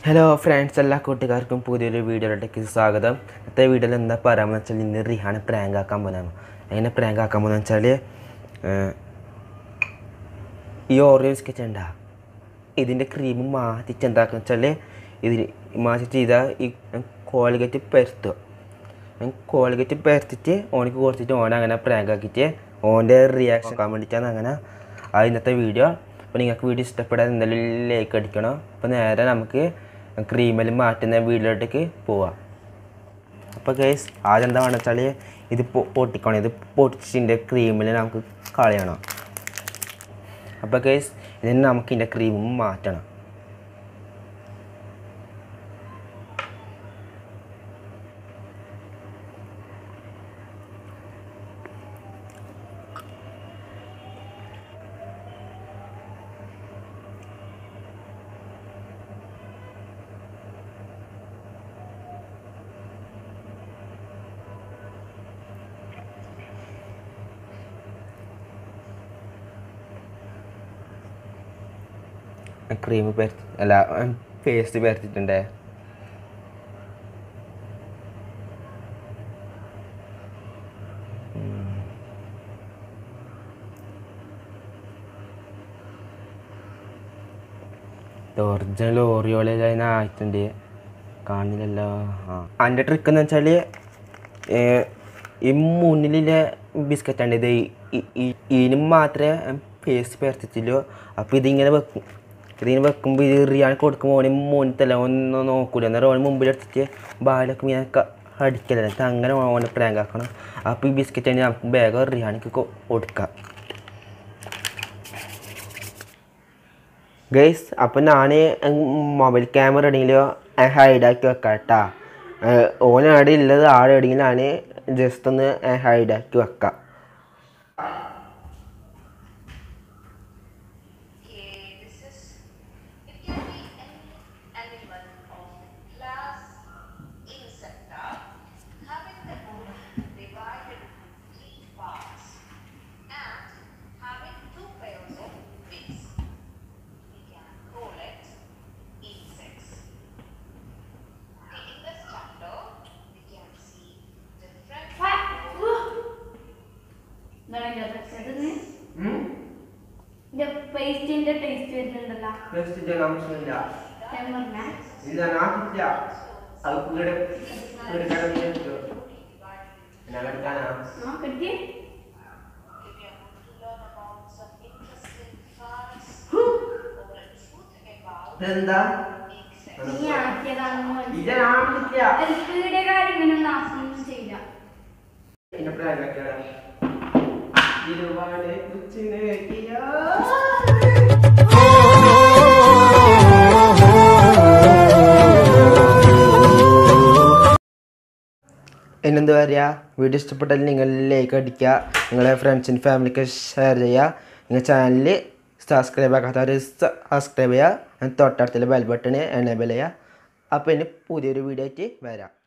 Hello friends എല്ലാ കൂട്ടുകാർക്കും പുതിയൊരു വീഡിയോയിലേക്ക് സ്വാഗതം ഇന്നത്തെ വീഡിയോയിൽ എന്താ പറയാമെന്ന് വെച്ചാൽ ഇന്ന് റിഹാനെ പ്രാങ്ക് ആക്കാൻ പോകുന്നതാണ് എങ്ങനെ പ്രാങ്ക് ആക്കാൻ പോകുന്നത് വെച്ചാൽ ഈ ഓറിയോ ബിസ്ക്കറ്റ് ഉണ്ടാ ഇതിൻ്റെ ക്രീം മാറ്റിച്ച് എന്താക്കുക വെച്ചാൽ ഇതിൽ മാറ്റിച്ച് ചെയ്താൽ ഈ കോൾഗേറ്റ് പരത്തുക കോൾഗേറ്റ് പരത്തിട്ട് ഓനിക്ക് കൊടുത്തിട്ട് ഓനെ അങ്ങനെ പ്രാങ്ക് ആക്കിയിട്ട് ഓൻ്റെ റിയാക്ഷൻ നോക്കാൻ വേണ്ടിയിട്ടാണ് അങ്ങനെ ആ ഇന്നത്തെ വീഡിയോ അപ്പോൾ നിങ്ങൾക്ക് വീഡിയോ ഇഷ്ടപ്പെടാൻ എന്തായാലും ലൈക്ക് അടിക്കണം അപ്പോൾ നേരെ നമുക്ക് ക്രീമിൽ മാറ്റുന്ന വീഡിയോയിലേക്ക് പോവാം അപ്പോൾ കേസ് ആദ്യം എന്താ വേണമെന്ന് വെച്ചാൽ ഇത് പൊ- പൊട്ടിക്കണം ഇത് പൊട്ടിച്ചിൻ്റെ ക്രീമിൽ നമുക്ക് കളയണം അപ്പോൾ കേസ് ഇതിന് നമുക്ക് ഇതിൻ്റെ ക്രീമും മാറ്റണം ക്രീം പരത്തി അല്ല പേസ്റ്റ് പരത്തിട്ടുണ്ടേ ഒറിജിനൽ ഓറിയോളെ അതിനായിട്ടുണ്ട് കാണില്ലല്ലോ ആ അതിൻ്റെ ട്രിക്ക് എന്ന് വെച്ചാൽ ഈ മുന്നിലെ ബിസ്ക്കറ്റ് ഉണ്ട് ഇത് ഈ- ഈ- ഇതിന് മാത്രമേ പേസ്റ്റ് പരത്തിച്ചുള്ളൂ അപ്പോൾ ഇതിങ്ങനെ വെക്കും ഇതിങ്ങനെ വെക്കുമ്പോൾ ഇത് റിയാൻ കൊടുക്കുമ്പോൾ ഓന് മുന്നിട്ടല്ല ഒന്ന് നോക്കൂല അന്നേരം ഓന് മുമ്പിലെടുത്തിട്ട് ബാലൊക്കെ ഇങ്ങനെ ക- അടിക്കലല്ല എന്നിട്ട് അങ്ങനെ ഓനെ പ്രാങ്ക് ആക്കണം അപ്പോൾ ഈ ബിസ്ക്കറ്റ് തന്നെ നമുക്ക് ബാഗ് റിയാനിക്ക് കൊ- കൊടുക്കാം ഗൈസ് അപ്പം ഞാൻ മൊബൈൽ ക്യാമറ എവിടെയെങ്കിലും ഹൈഡാക്കി വെക്കാം കേട്ടാ ഓൻ അവിടെ ഉള്ളത് ആടെ എവിടെയെങ്കിലും ഞാൻ ജസ്റ്റ് ഒന്ന് ഹൈഡാക്കി വെക്കാം Okay, this is, it can be any animal of class Insecta, having the body divided into three parts and having two pairs of wings. We can call it insects. In this chapter, we can see different പേസ്റ്റിന്റെ taste വരുന്നുണ്ടല്ലോ ഞാൻ പറഞ്ഞേ ആ കിട്ടി If you want to learn about some interesting facts or a truth about എന്താ insects. നീ ആക്കിയതാണെന്ന് മനസ്സിലായി ഇതാണില്ല എൽപിയുടെ കാര്യം ഇങ്ങനെ നാശമൊന്നും ചെയ്യില്ല എന്നെ പ്രാങ്ക് ആക്കിയതാണ് ഇരുവാണ് കൊച്ചിനെ എന്നെന്താ പറയുക വീഡിയോ ഇഷ്ടപ്പെട്ടാൽ നിങ്ങൾ ലൈക്ക് അടിക്കുക നിങ്ങളെ ഫ്രണ്ട്സിനും ഫാമിലിക്ക് ഷെയർ ചെയ്യുക നിങ്ങൾ ചാനൽ സബ്സ്ക്രൈബ് ആക്കാത്തവർ സബ്സ്ക്രൈബ് ചെയ്യുക തൊട്ടടുത്തുള്ള ബെൽ ബട്ടൺ എനേബിൾ ചെയ്യുക അപ്പോൾ ഇനി പുതിയൊരു വീഡിയോ ആയിട്ട് വരാം